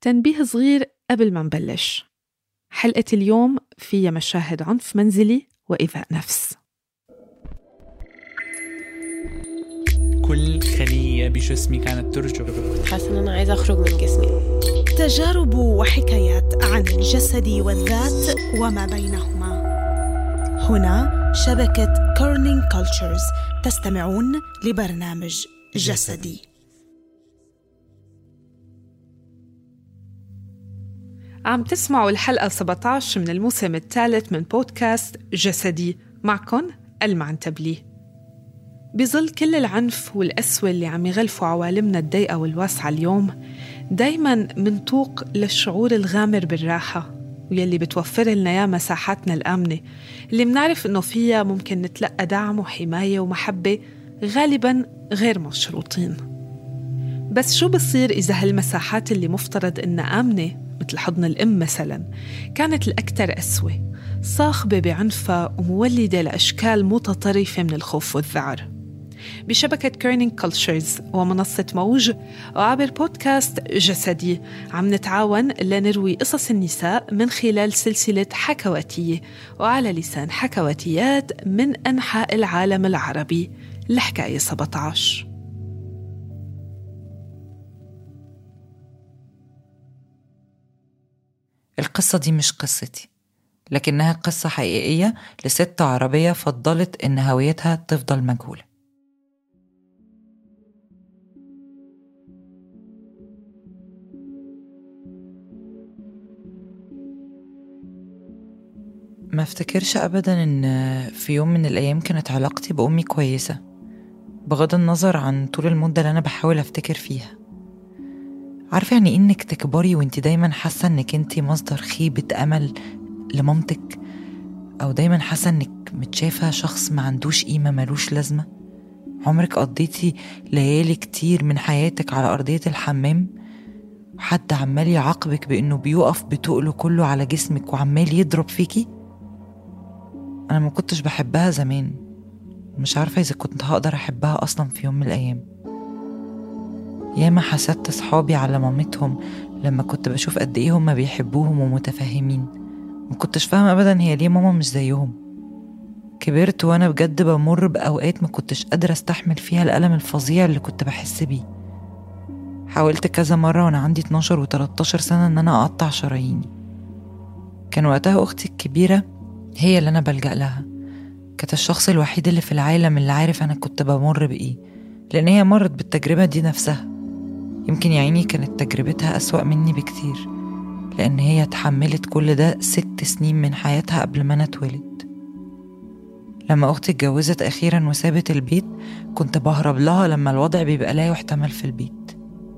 تنبيه صغير قبل ما نبلش حلقة اليوم فيها مشاهد عنف منزلي وإيذاء نفس كل خلية بجسمي كانت ترجف حاسة إن أنا عايزة أخرج من جسمي تجارب وحكايات عن الجسد والذات وما بينهما هنا شبكة كورنينج كولتشرز تستمعون لبرنامج جسدي عم تسمعوا الحلقة 17 من الموسم الثالث من بودكاست جسدي معكم المعنتبلي بظل كل العنف والقسوة اللي عم يغلفوا عوالمنا الضيقة والواسعة اليوم دايما منطوق للشعور الغامر بالراحة ويلي بتوفر لنا يا مساحاتنا الآمنة اللي منعرف إنه فيها ممكن نتلقى دعم وحماية ومحبة غالبا غير مشروطين بس شو بصير إذا هالمساحات اللي مفترض إنها آمنة مثل حضن الأم مثلا كانت الأكثر قسوة صاخبة بعنفها ومولدة لأشكال متطرفة من الخوف والذعر بشبكة كيرنينج كولتشرز ومنصة موج وعبر بودكاست جسدي عم نتعاون لنروي قصص النساء من خلال سلسلة حكواتية وعلى لسان حكواتيات من أنحاء العالم العربي الحكاية 17 القصة دي مش قصتي لكنها قصة حقيقية لست عربية فضلت إن هويتها تفضل مجهولة ما افتكرش ابدا ان في يوم من الايام كانت علاقتي بامي كويسه بغض النظر عن طول المده اللي انا بحاول افتكر فيها عارفه يعني إيه انك تكبري وانت دايما حاسه انك انت مصدر خيبه امل لمامتك او دايما حاسه انك متشافه شخص ما عندوش قيمه ملوش لازمه عمرك قضيتي ليالي كتير من حياتك على ارضيه الحمام وحد عمال يعاقبك بانه بيقف بتقله كله على جسمك وعمال يضرب فيكي أنا ما كنتش بحبها زمان مش عارفة إذا كنت هقدر أحبها أصلا في يوم من الأيام ياما حسدت صحابي على مامتهم لما كنت بشوف قد إيه هما بيحبوهم ومتفهمين ما كنتش فاهمة أبدا هي ليه ماما مش زيهم كبرت وأنا بجد بمر بأوقات ما كنتش قادرة أستحمل فيها الألم الفظيع اللي كنت بحس بيه حاولت كذا مرة وأنا عندي 12 و 13 سنة إن أنا أقطع شراييني كان وقتها أختي الكبيرة هي اللي أنا بلجأ لها كانت الشخص الوحيد اللي في العالم اللي عارف أنا كنت بمر بإيه لأن هي مرت بالتجربة دي نفسها يمكن يا عيني كانت تجربتها أسوأ مني بكتير لأن هي اتحملت كل ده ست سنين من حياتها قبل ما أنا اتولد لما أختي اتجوزت أخيرا وسابت البيت كنت بهرب لها لما الوضع بيبقى لا يحتمل في البيت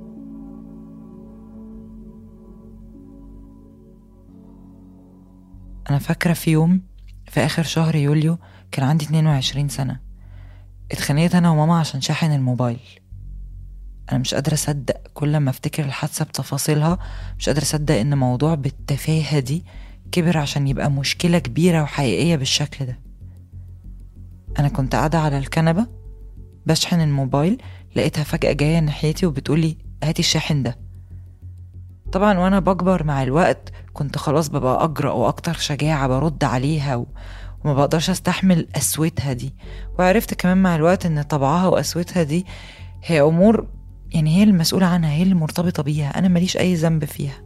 أنا فاكرة في يوم في آخر شهر يوليو كان عندي 22 سنة اتخانقت أنا وماما عشان شاحن الموبايل أنا مش قادرة أصدق كل ما أفتكر الحادثة بتفاصيلها مش قادرة أصدق إن موضوع بالتفاهة دي كبر عشان يبقى مشكلة كبيرة وحقيقية بالشكل ده أنا كنت قاعدة على الكنبة بشحن الموبايل لقيتها فجأة جاية ناحيتي وبتقولي هاتي الشاحن ده طبعا وانا بكبر مع الوقت كنت خلاص ببقى اجرأ واكتر شجاعة برد عليها و... وما بقدرش استحمل قسوتها دي وعرفت كمان مع الوقت ان طبعها وقسوتها دي هي امور يعني هي المسؤولة عنها هي اللي مرتبطة بيها انا ماليش اي ذنب فيها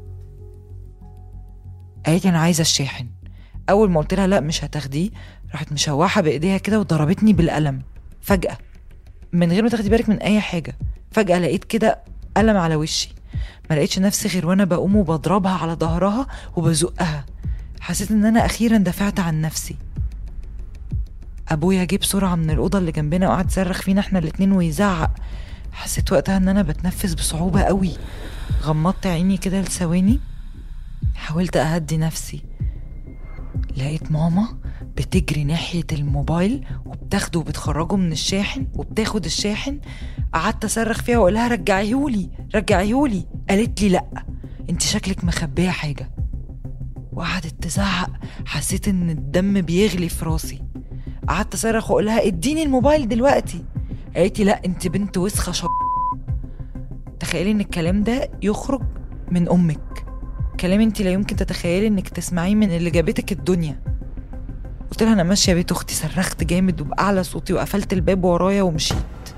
قالت انا عايزة الشاحن اول ما قلت لها لا مش هتاخديه راحت مشوحة بايديها كده وضربتني بالقلم فجأة من غير ما تاخدي بالك من اي حاجة فجأة لقيت كده قلم على وشي ما لقيتش نفسي غير وانا بقوم وبضربها على ظهرها وبزقها حسيت ان انا اخيرا دافعت عن نفسي ابويا جه بسرعه من الاوضه اللي جنبنا وقعد يصرخ فينا احنا الاتنين ويزعق حسيت وقتها ان انا بتنفس بصعوبه قوي غمضت عيني كده لثواني حاولت اهدي نفسي لقيت ماما بتجري ناحية الموبايل وبتاخده وبتخرجه من الشاحن وبتاخد الشاحن قعدت اصرخ فيها واقول لها رجعيهولي رجعيهولي قالت لي لا انت شكلك مخبيه حاجه وقعدت تزعق حسيت ان الدم بيغلي في راسي قعدت اصرخ واقول لها اديني الموبايل دلوقتي قالت لي لا انت بنت وسخه شب تخيلي ان الكلام ده يخرج من أمك كلام انت لا يمكن تتخيلي انك تسمعيه من اللي جابتك الدنيا قلت لها انا ماشيه بيت اختي صرخت جامد وباعلى صوتي وقفلت الباب ورايا ومشيت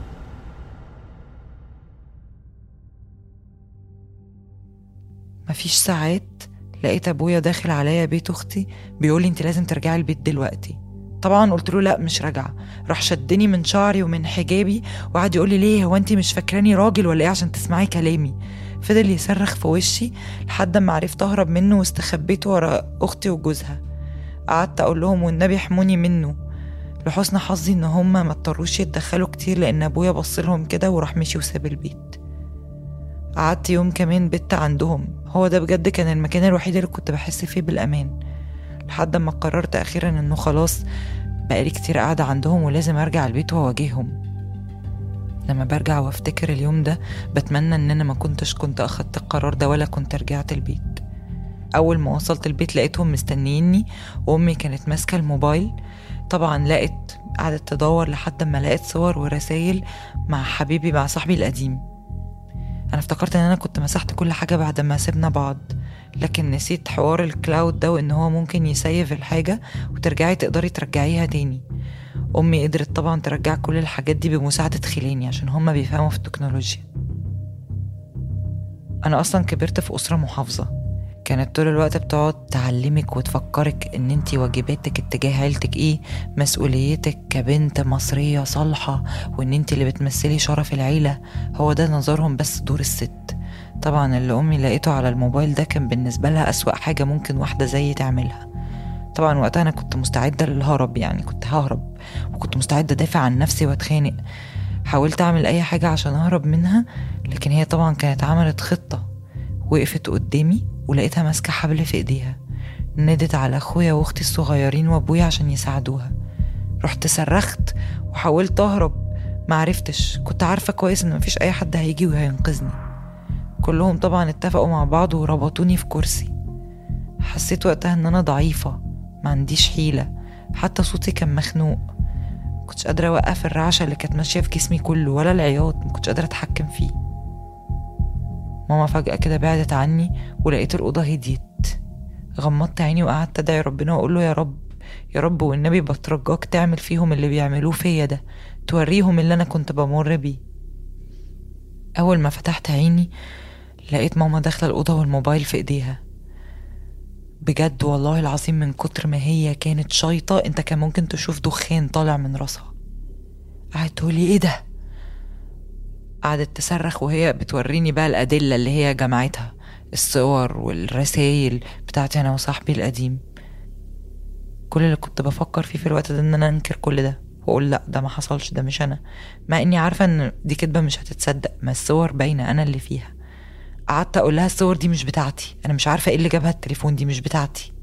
مفيش ساعات لقيت ابويا داخل عليا بيت اختي بيقولي انت لازم ترجعي البيت دلوقتي طبعا قلت له لا مش راجعه راح شدني من شعري ومن حجابي وقعد يقول لي ليه هو انت مش فاكراني راجل ولا ايه عشان تسمعي كلامي فضل يصرخ في وشي لحد ما عرفت اهرب منه واستخبيت ورا اختي وجوزها قعدت اقول لهم والنبي احموني منه لحسن حظي ان هما ما اضطروش يتدخلوا كتير لان ابويا بص لهم كده وراح مشي وساب البيت قعدت يوم كمان بت عندهم هو ده بجد كان المكان الوحيد اللي كنت بحس فيه بالامان لحد ما قررت اخيرا انه خلاص بقالي كتير قاعدة عندهم ولازم ارجع البيت واواجههم لما برجع وافتكر اليوم ده بتمنى ان انا ما كنتش كنت اخدت القرار ده ولا كنت رجعت البيت اول ما وصلت البيت لقيتهم مستنيني وامي كانت ماسكه الموبايل طبعا لقت قعدت تدور لحد ما لقيت صور ورسايل مع حبيبي مع صاحبي القديم انا افتكرت ان انا كنت مسحت كل حاجه بعد ما سيبنا بعض لكن نسيت حوار الكلاود ده وان هو ممكن يسيف الحاجه وترجعي تقدري ترجعيها تاني امي قدرت طبعا ترجع كل الحاجات دي بمساعده خلاني عشان هما بيفهموا في التكنولوجيا انا اصلا كبرت في اسره محافظه كانت طول الوقت بتقعد تعلمك وتفكرك ان انت واجباتك اتجاه عيلتك ايه مسؤوليتك كبنت مصرية صالحة وان انت اللي بتمثلي شرف العيلة هو ده نظرهم بس دور الست طبعا اللي امي لقيته على الموبايل ده كان بالنسبة لها اسوأ حاجة ممكن واحدة زيي تعملها طبعا وقتها انا كنت مستعدة للهرب يعني كنت ههرب وكنت مستعدة ادافع عن نفسي واتخانق حاولت اعمل اي حاجة عشان اهرب منها لكن هي طبعا كانت عملت خطة وقفت قدامي ولقيتها ماسكة حبل في ايديها نادت على اخويا واختي الصغيرين وابويا عشان يساعدوها رحت صرخت وحاولت اهرب معرفتش كنت عارفة كويس ان مفيش اي حد هيجي وهينقذني كلهم طبعا اتفقوا مع بعض وربطوني في كرسي حسيت وقتها ان انا ضعيفة ما عنديش حيلة حتى صوتي كان مخنوق كنتش قادرة أوقف الرعشة اللي كانت ماشية في جسمي كله ولا العياط مكنتش قادرة أتحكم فيه ماما فجأة كده بعدت عني ولقيت الأوضة هديت غمضت عيني وقعدت أدعي ربنا وأقول له يا رب يا رب والنبي بترجاك تعمل فيهم اللي بيعملوه فيا ده توريهم اللي أنا كنت بمر بيه أول ما فتحت عيني لقيت ماما داخلة الأوضة والموبايل في إيديها بجد والله العظيم من كتر ما هي كانت شايطة انت كان ممكن تشوف دخان طالع من راسها قعدت تقولي ايه ده قعدت تصرخ وهي بتوريني بقى الأدلة اللي هي جمعتها الصور والرسايل بتاعتي أنا وصاحبي القديم كل اللي كنت بفكر فيه في الوقت ده إن أنا أنكر كل ده وأقول لأ ده ما حصلش ده مش أنا مع إني عارفة إن دي كدبة مش هتتصدق ما الصور باينة أنا اللي فيها قعدت اقول لها الصور دي مش بتاعتي انا مش عارفه ايه اللي جابها التليفون دي مش بتاعتي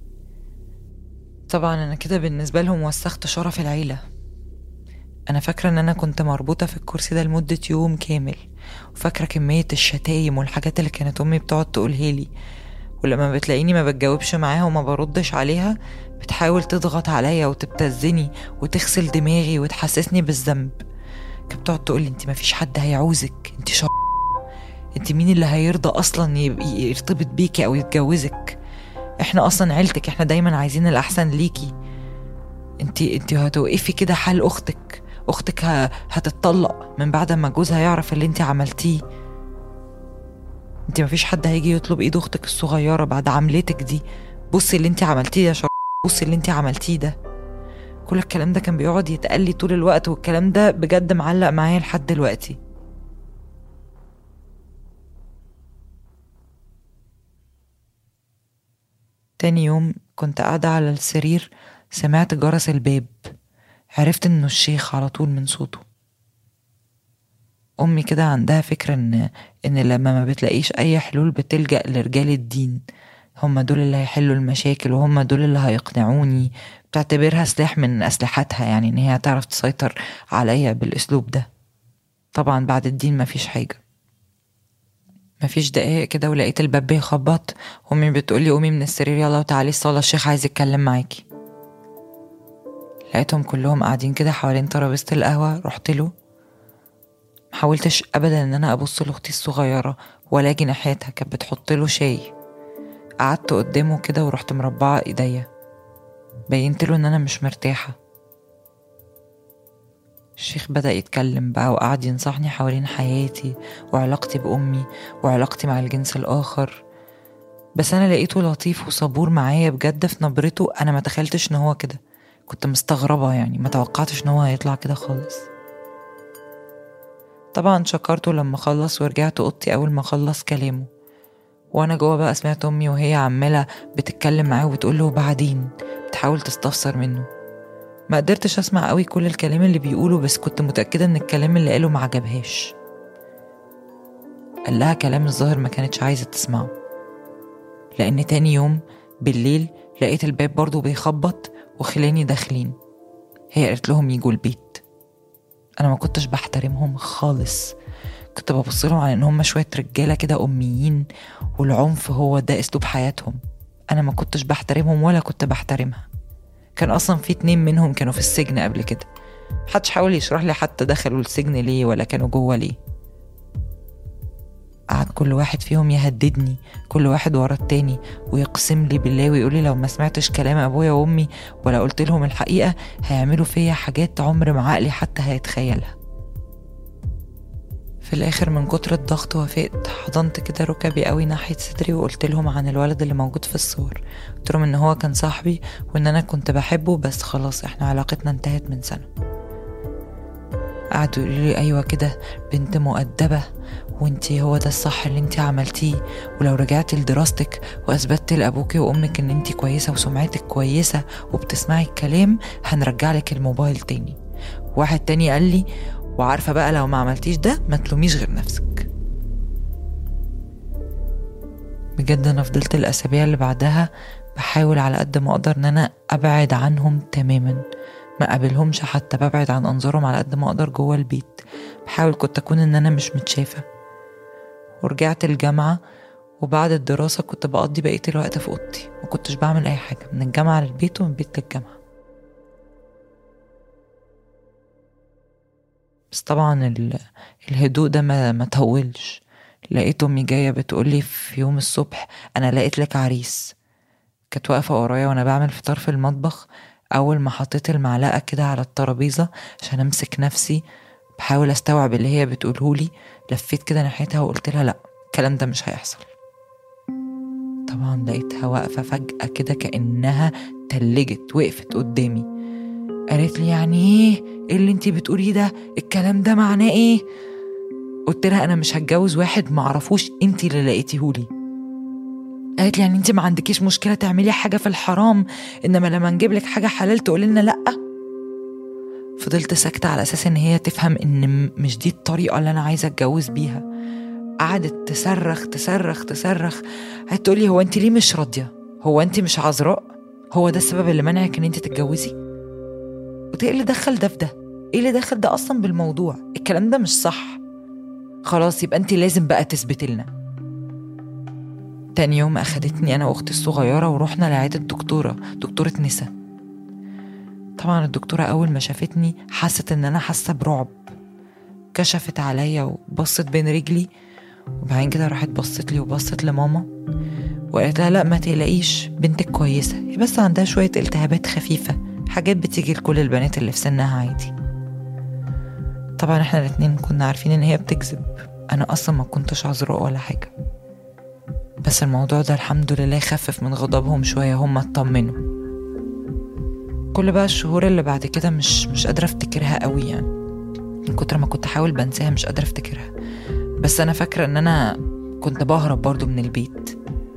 طبعا انا كده بالنسبه لهم وسخت شرف العيله انا فاكره ان انا كنت مربوطه في الكرسي ده لمده يوم كامل وفاكره كميه الشتايم والحاجات اللي كانت امي بتقعد تقولها لي ولما بتلاقيني ما بتجاوبش معاها وما بردش عليها بتحاول تضغط عليا وتبتزني وتغسل دماغي وتحسسني بالذنب كانت بتقعد تقولي انت مفيش حد هيعوزك انت شر انت مين اللي هيرضى اصلا يرتبط بيكي او يتجوزك احنا اصلا عيلتك احنا دايما عايزين الاحسن ليكي انت انت هتوقفي كده حال اختك اختك هتتطلق من بعد ما جوزها يعرف اللي انت عملتيه انت مفيش حد هيجي يطلب ايد اختك الصغيره بعد عملتك دي بصي اللي انت عملتيه يا شر بصي اللي انت عملتيه ده كل الكلام ده كان بيقعد يتقال لي طول الوقت والكلام ده بجد معلق معايا لحد دلوقتي تاني يوم كنت قاعدة على السرير سمعت جرس الباب عرفت انه الشيخ على طول من صوته امي كده عندها فكرة ان ان لما ما بتلاقيش اي حلول بتلجأ لرجال الدين هم دول اللي هيحلوا المشاكل وهم دول اللي هيقنعوني بتعتبرها سلاح من اسلحتها يعني ان هي هتعرف تسيطر عليا بالاسلوب ده طبعا بعد الدين مفيش حاجه مفيش دقايق كده ولقيت الباب بيخبط امي بتقولي قومي من السرير يلا وتعالي الصاله الشيخ عايز يتكلم معاكي لقيتهم كلهم قاعدين كده حوالين ترابيزه القهوه رحت له محاولتش ابدا ان انا ابص لاختي الصغيره ولا اجي ناحيتها كانت بتحط له شاي قعدت قدامه كده ورحت مربعه ايديا بينت له ان انا مش مرتاحه الشيخ بدأ يتكلم بقى وقعد ينصحني حوالين حياتي وعلاقتي بأمي وعلاقتي مع الجنس الآخر بس أنا لقيته لطيف وصبور معايا بجد في نبرته أنا ما تخيلتش إن هو كده كنت مستغربة يعني ما توقعتش إن هو هيطلع كده خالص طبعا شكرته لما خلص ورجعت أوضتي أول ما خلص كلامه وأنا جوا بقى سمعت أمي وهي عمالة بتتكلم معاه وبتقول له بعدين بتحاول تستفسر منه ما قدرتش أسمع قوي كل الكلام اللي بيقوله بس كنت متأكدة إن الكلام اللي قاله ما عجبهاش قال لها كلام الظاهر ما كانتش عايزة تسمعه لأن تاني يوم بالليل لقيت الباب برضه بيخبط وخلاني داخلين هي قالت لهم يجوا البيت أنا ما كنتش بحترمهم خالص كنت ببص لهم على إن هم شوية رجالة كده أميين والعنف هو ده أسلوب حياتهم أنا ما كنتش بحترمهم ولا كنت بحترمها كان أصلا في اتنين منهم كانوا في السجن قبل كده محدش حاول يشرح لي حتى دخلوا السجن ليه ولا كانوا جوه ليه قعد كل واحد فيهم يهددني كل واحد ورا التاني ويقسم لي بالله ويقول لي لو ما سمعتش كلام ابويا وامي ولا قلت لهم الحقيقه هيعملوا فيا حاجات عمر ما عقلي حتى هيتخيلها في الاخر من كتر الضغط وافقت حضنت كده ركبي قوي ناحيه صدري وقلت لهم عن الولد اللي موجود في الصور قلت لهم ان هو كان صاحبي وان انا كنت بحبه بس خلاص احنا علاقتنا انتهت من سنه قعدوا يقولوا لي ايوه كده بنت مؤدبه وانتي هو ده الصح اللي انتي عملتيه ولو رجعتي لدراستك واثبتي لابوكي وامك ان انتي كويسه وسمعتك كويسه وبتسمعي الكلام هنرجع لك الموبايل تاني واحد تاني قال لي وعارفه بقى لو ما عملتيش ده ما تلوميش غير نفسك بجد انا فضلت الاسابيع اللي بعدها بحاول على قد ما اقدر ان انا ابعد عنهم تماما ما قابلهمش حتى ببعد عن انظارهم على قد ما اقدر جوه البيت بحاول كنت اكون ان انا مش متشافه ورجعت الجامعه وبعد الدراسة كنت بقضي بقية الوقت في أوضتي ما كنتش بعمل أي حاجة من الجامعة للبيت ومن البيت للجامعة بس طبعا ال... الهدوء ده ما, ما طولش لقيت أمي جاية بتقولي في يوم الصبح أنا لقيت لك عريس كانت واقفة ورايا وأنا بعمل فطار في المطبخ أول ما حطيت المعلقة كده على الترابيزة عشان أمسك نفسي بحاول أستوعب اللي هي بتقولهولي لفيت كده ناحيتها وقلت لها لأ الكلام ده مش هيحصل طبعا لقيتها واقفة فجأة كده كأنها تلجت وقفت قدامي قالت لي يعني ايه ايه اللي انتي بتقوليه ده الكلام ده معناه ايه قلت لها انا مش هتجوز واحد معرفوش انتي اللي لقيتيهولي قالت لي يعني انتي ما عندكيش مشكله تعملي حاجه في الحرام انما لما نجيب لك حاجه حلال تقولي لنا لا فضلت ساكته على اساس ان هي تفهم ان مش دي الطريقه اللي انا عايزه اتجوز بيها قعدت تصرخ تصرخ تصرخ هتقولي هو انت ليه مش راضيه هو انت مش عذراء هو ده السبب اللي منعك ان انت تتجوزي قلت ايه اللي دخل ده في ده ايه اللي دخل ده اصلا بالموضوع الكلام ده مش صح خلاص يبقى انت لازم بقى تثبتي لنا تاني يوم اخدتني انا واختي الصغيره ورحنا لعياده الدكتوره دكتوره نسا طبعا الدكتوره اول ما شافتني حست ان انا حاسه برعب كشفت عليا وبصت بين رجلي وبعدين كده راحت بصت لي وبصت لماما وقالت لها لا ما تقلقيش بنتك كويسه هي بس عندها شويه التهابات خفيفه حاجات بتيجي لكل البنات اللي في سنها عادي طبعا احنا الاتنين كنا عارفين ان هي بتكذب انا اصلا ما كنتش عذراء ولا حاجه بس الموضوع ده الحمد لله خفف من غضبهم شويه هم اطمنوا كل بقى الشهور اللي بعد كده مش مش قادره افتكرها قوي يعني من كتر ما كنت احاول بنساها مش قادره افتكرها بس انا فاكره ان انا كنت بهرب برضو من البيت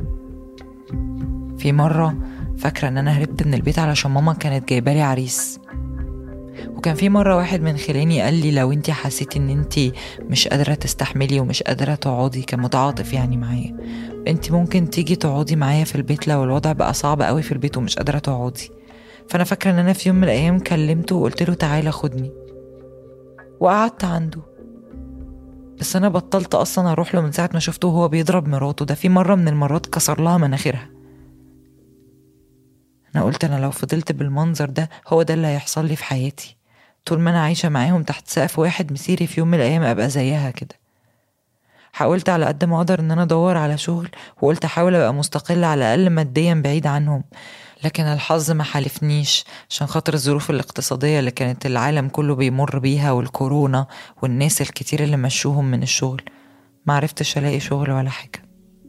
في مره فاكره ان انا هربت من البيت علشان ماما كانت جايبالي عريس وكان في مرة واحد من خلاني قال لي لو انتي حسيتي ان انتي مش قادرة تستحملي ومش قادرة تقعدي كان متعاطف يعني معايا انتي ممكن تيجي تقعدي معايا في البيت لو الوضع بقى صعب قوي في البيت ومش قادرة تقعدي فانا فاكرة ان انا في يوم من الايام كلمته وقلت له تعالى خدني وقعدت عنده بس انا بطلت اصلا اروح له من ساعة ما شفته وهو بيضرب مراته ده في مرة من المرات كسر لها مناخيرها انا قلت انا لو فضلت بالمنظر ده هو ده اللي هيحصل لي في حياتي طول ما أنا عايشة معاهم تحت سقف واحد مسيري في يوم من الأيام أبقى زيها كده حاولت على قد ما أقدر إن أنا أدور على شغل وقلت أحاول أبقى مستقلة على الأقل ماديا بعيد عنهم لكن الحظ ما حالفنيش عشان خاطر الظروف الاقتصادية اللي كانت العالم كله بيمر بيها والكورونا والناس الكتير اللي مشوهم من الشغل معرفتش ألاقي شغل ولا حاجة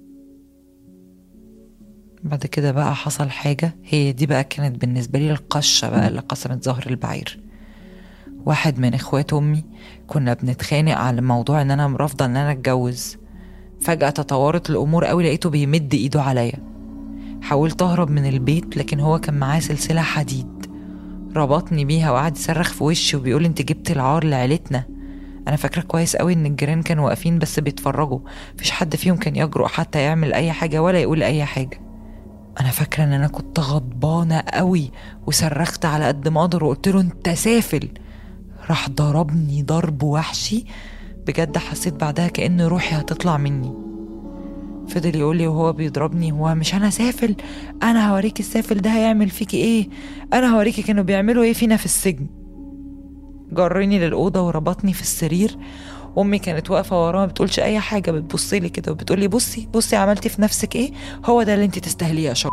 بعد كده بقى حصل حاجة هي دي بقى كانت بالنسبة لي القشة بقى اللي قسمت ظهر البعير واحد من اخوات امي كنا بنتخانق على موضوع ان انا رافضة ان انا اتجوز فجأة تطورت الامور قوي لقيته بيمد ايده عليا حاولت اهرب من البيت لكن هو كان معاه سلسلة حديد ربطني بيها وقعد يصرخ في وشي وبيقول انت جبت العار لعيلتنا انا فاكره كويس قوي ان الجيران كانوا واقفين بس بيتفرجوا مفيش حد فيهم كان يجرؤ حتى يعمل اي حاجه ولا يقول اي حاجه انا فاكره ان انا كنت غضبانه قوي وصرخت على قد ما اقدر وقلت له انت سافل راح ضربني ضرب وحشي بجد حسيت بعدها كأن روحي هتطلع مني فضل يقول لي وهو بيضربني هو مش انا سافل انا هوريك السافل ده هيعمل فيكي ايه انا هوريكي كانوا بيعملوا ايه فينا في السجن جرني للأوضة وربطني في السرير أمي كانت واقفة وراه ما بتقولش أي حاجة بتبص لي كده وبتقولي بصي بصي عملتي في نفسك إيه هو ده اللي أنت تستاهليه يا شر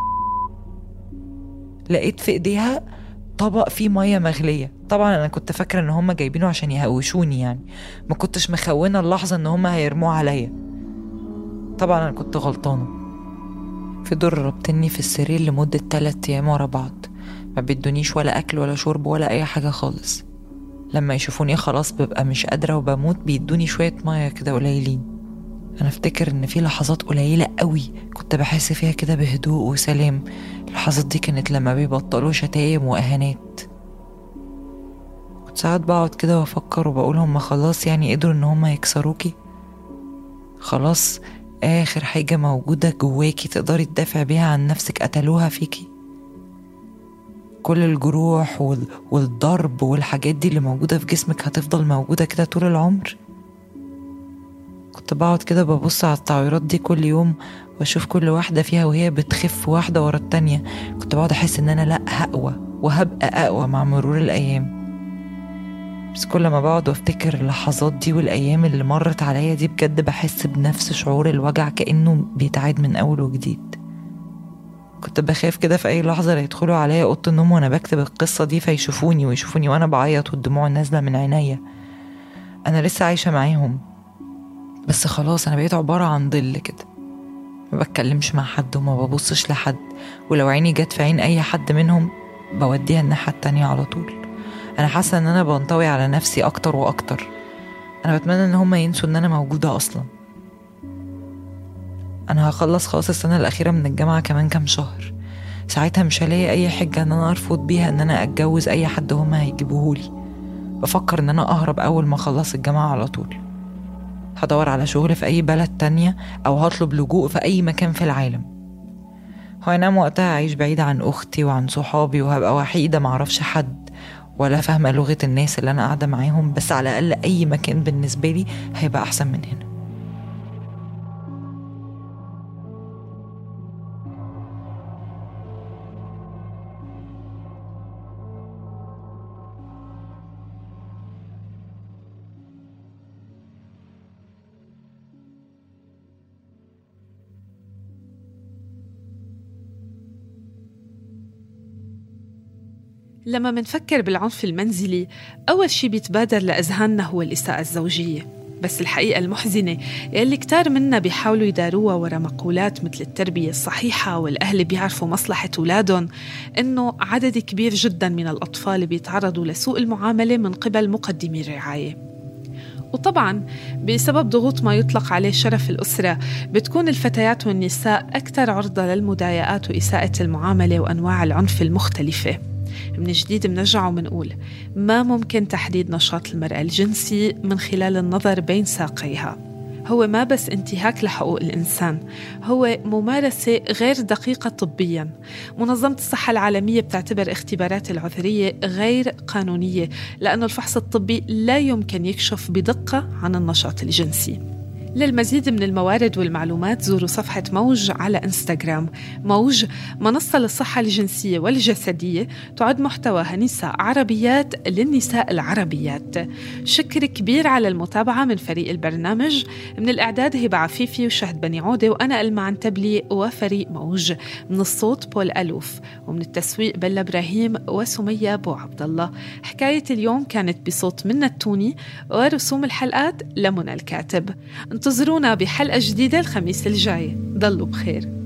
لقيت في إيديها طبق فيه مية مغلية طبعا أنا كنت فاكرة إن هما جايبينه عشان يهوشوني يعني ما كنتش مخونة اللحظة إن هما هيرموه عليا طبعا أنا كنت غلطانة فضل ربطني في السرير لمدة تلات أيام ورا بعض ما بيدونيش ولا أكل ولا شرب ولا أي حاجة خالص لما يشوفوني خلاص ببقى مش قادرة وبموت بيدوني شوية مية كده قليلين أنا أفتكر إن في لحظات قليلة قوي كنت بحس فيها كده بهدوء وسلام اللحظات دي كانت لما بيبطلوا شتايم وإهانات كنت ساعات بقعد كده وأفكر وبقول هما خلاص يعني قدروا إن هما يكسروكي خلاص آخر حاجة موجودة جواكي تقدري تدافع بيها عن نفسك قتلوها فيكي كل الجروح وال- والضرب والحاجات دي اللي موجودة في جسمك هتفضل موجودة كده طول العمر كنت بقعد كده ببص على التعويرات دي كل يوم واشوف كل واحدة فيها وهي بتخف واحدة ورا التانية كنت بقعد احس ان انا لا هقوى وهبقى اقوى مع مرور الايام بس كل ما بقعد وافتكر اللحظات دي والايام اللي مرت عليا دي بجد بحس بنفس شعور الوجع كانه بيتعاد من اول وجديد كنت بخاف كده في اي لحظه لا يدخلوا عليا اوضه النوم وانا بكتب القصه دي فيشوفوني ويشوفوني وانا بعيط والدموع نازله من عينيا انا لسه عايشه معاهم بس خلاص انا بقيت عباره عن ظل كده ما بتكلمش مع حد وما ببصش لحد ولو عيني جت في عين اي حد منهم بوديها الناحيه التانية على طول انا حاسه ان انا بنطوي على نفسي اكتر واكتر انا بتمنى ان هم ينسوا ان انا موجوده اصلا انا هخلص خلاص السنه الاخيره من الجامعه كمان كام شهر ساعتها مش هلاقي اي حجه ان انا ارفض بيها ان انا اتجوز اي حد هما هيجيبوهولي بفكر ان انا اهرب اول ما اخلص الجامعه على طول هدور على شغل في اي بلد تانية او هطلب لجوء في اي مكان في العالم هو انام وقتها اعيش بعيدة عن اختي وعن صحابي وهبقى وحيدة معرفش حد ولا فاهمة لغة الناس اللي انا قاعدة معاهم بس على الاقل اي مكان بالنسبة لي هيبقى احسن من هنا لما منفكر بالعنف المنزلي أول شي بيتبادر لأذهاننا هو الإساءة الزوجية بس الحقيقة المحزنة يلي كتار منا بيحاولوا يداروها ورا مقولات مثل التربية الصحيحة والأهل بيعرفوا مصلحة أولادهم إنه عدد كبير جدا من الأطفال بيتعرضوا لسوء المعاملة من قبل مقدمي الرعاية وطبعا بسبب ضغوط ما يطلق عليه شرف الأسرة بتكون الفتيات والنساء أكثر عرضة للمضايقات وإساءة المعاملة وأنواع العنف المختلفة من جديد بنرجع ومنقول ما ممكن تحديد نشاط المرأة الجنسي من خلال النظر بين ساقيها هو ما بس انتهاك لحقوق الإنسان هو ممارسة غير دقيقة طبيا منظمة الصحة العالمية بتعتبر اختبارات العذرية غير قانونية لأنه الفحص الطبي لا يمكن يكشف بدقة عن النشاط الجنسي للمزيد من الموارد والمعلومات زوروا صفحة موج على انستغرام موج منصة للصحة الجنسية والجسدية تعد محتواها نساء عربيات للنساء العربيات شكر كبير على المتابعة من فريق البرنامج من الإعداد هبة عفيفي وشهد بني عودة وأنا ألمع عنتبلي وفريق موج من الصوت بول ألوف ومن التسويق بلا إبراهيم وسمية أبو عبد الله حكاية اليوم كانت بصوت منا التوني ورسوم الحلقات لمنى الكاتب انتظرونا بحلقة جديدة الخميس الجاي ضلوا بخير